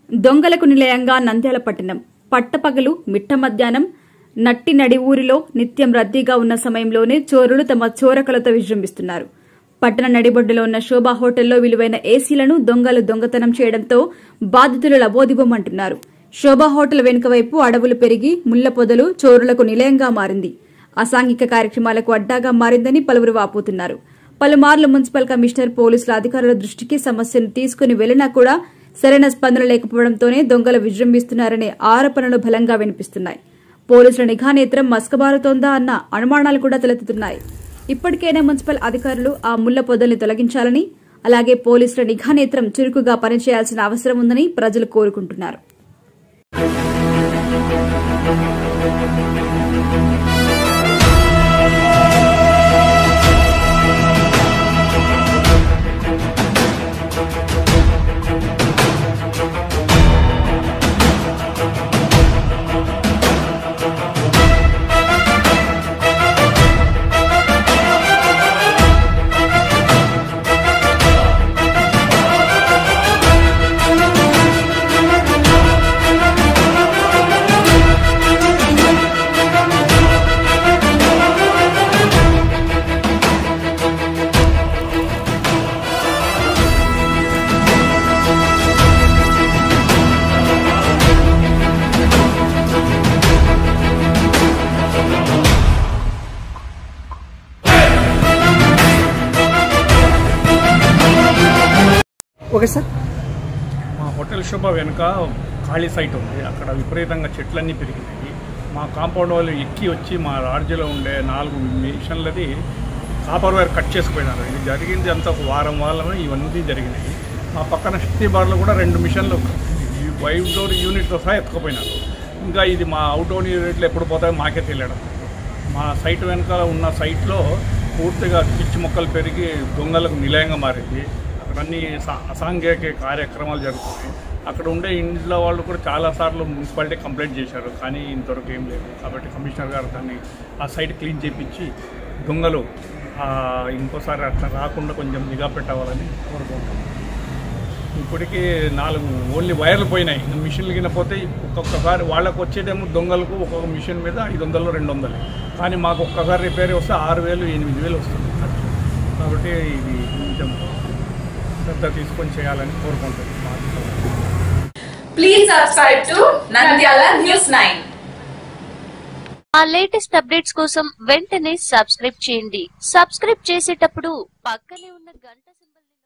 దొంగలకు నిలయంగా నంద్యాల పట్టణం పట్టపగలు మిట్ట మధ్యాహ్నం నట్టి నడి ఊరిలో నిత్యం రద్దీగా ఉన్న సమయంలోనే చోరులు తమ చోరకలతో విజృంభిస్తున్నారు పట్టణ నడిబొడ్డులో ఉన్న శోభా హోటల్లో విలువైన ఏసీలను దొంగలు దొంగతనం చేయడంతో బాధితులు లబోదిబోమంటున్నారు శోభా హోటల్ వెనుక వైపు అడవులు పెరిగి ముళ్ల పొదలు చోరులకు నిలయంగా మారింది అసాంఘిక కార్యక్రమాలకు అడ్డాగా మారిందని పలువురు వాపోతున్నారు పలుమార్లు మున్సిపల్ కమిషనర్ పోలీసుల అధికారుల దృష్టికి సమస్యను తీసుకుని వెళ్లినా కూడా సరైన స్పందన లేకపోవడంతోనే దొంగలు విజృంభిస్తున్నారనే ఆరోపణలు బలంగా వినిపిస్తున్నాయి పోలీసుల నిఘా నేత్రం మస్కబారుతోందా అన్న అనుమానాలు కూడా తలెత్తుతున్నాయి ఇప్పటికైనా మున్సిపల్ అధికారులు ఆ ముళ్ల పొదల్ని తొలగించాలని అలాగే పోలీసుల నిఘా నేత్రం చురుకుగా పనిచేయాల్సిన అవసరం ఉందని ప్రజలు కోరుకుంటున్నారు ఓకే సార్ మా హోటల్ శోభ వెనుక ఖాళీ సైట్ ఉంది అక్కడ విపరీతంగా చెట్లన్నీ పెరిగినాయి మా కాంపౌండ్ వాళ్ళు ఎక్కి వచ్చి మా లాడ్జ్లో ఉండే నాలుగు మిషన్లది కాపర్ వైర్ కట్ చేసుకుపోయినారు ఇది జరిగింది అంత ఒక వారం వారమే ఇవన్నీ జరిగినాయి మా పక్కన శక్తి బార్లో కూడా రెండు మిషన్లు ఈ వైట్ డోర్ యూనిట్తో సహా ఎత్తుకుపోయినారు ఇంకా ఇది మా అవుట్ డోర్ యూనిట్లు ఎప్పుడు పోతాయో మాకే తెలియడం మా సైట్ వెనకాల ఉన్న సైట్లో పూర్తిగా పిచ్చి మొక్కలు పెరిగి దొంగలకు నిలయంగా మారింది అక్కడ అన్ని సా- అసాంఘిక కార్యక్రమాలు జరుగుతున్నాయి అక్కడ ఉండే ఇంట్లో వాళ్ళు కూడా చాలాసార్లు మున్సిపాలిటీ కంప్లైంట్ చేశారు కానీ ఇంతవరకు ఏం లేదు కాబట్టి కమిషనర్ గారు దాన్ని ఆ సైట్ క్లీన్ చేయించి దొంగలు ఆ, ఇంకోసారి అట్లా రాకుండా కొంచెం నిఘా పెట్టవాలని కోరుకుంటున్నాను ఇప్పటికీ నాలుగు ఓన్లీ వైర్లు పోయినాయి ఇంకా మిషన్లు కింద పోతే ఒక్కొక్కసారి వాళ్ళకు వచ్చేదేమో దొంగలకు ఒక్కొక్క మిషన్ మీద ఐదు వందలు రెండు వందలు కానీ మాకు ఒక్కసారి రిపేర్ వస్తే ఆరు వేలు ఎనిమిది వేలు వస్తుంది ఖర్చు కాబట్టి ఇది కొంచెం శ్రద్ధ తీసుకొని చేయాలని కోరుకుంటున్నాను Please subscribe to Nandyala News 9. మా లేటెస్ట్ అప్డేట్స్ కోసం వెంటనే సబ్స్క్రైబ్ చేయండి సబ్స్క్రైబ్ చేసేటప్పుడు పక్కనే ఉన్న గంట సింబల్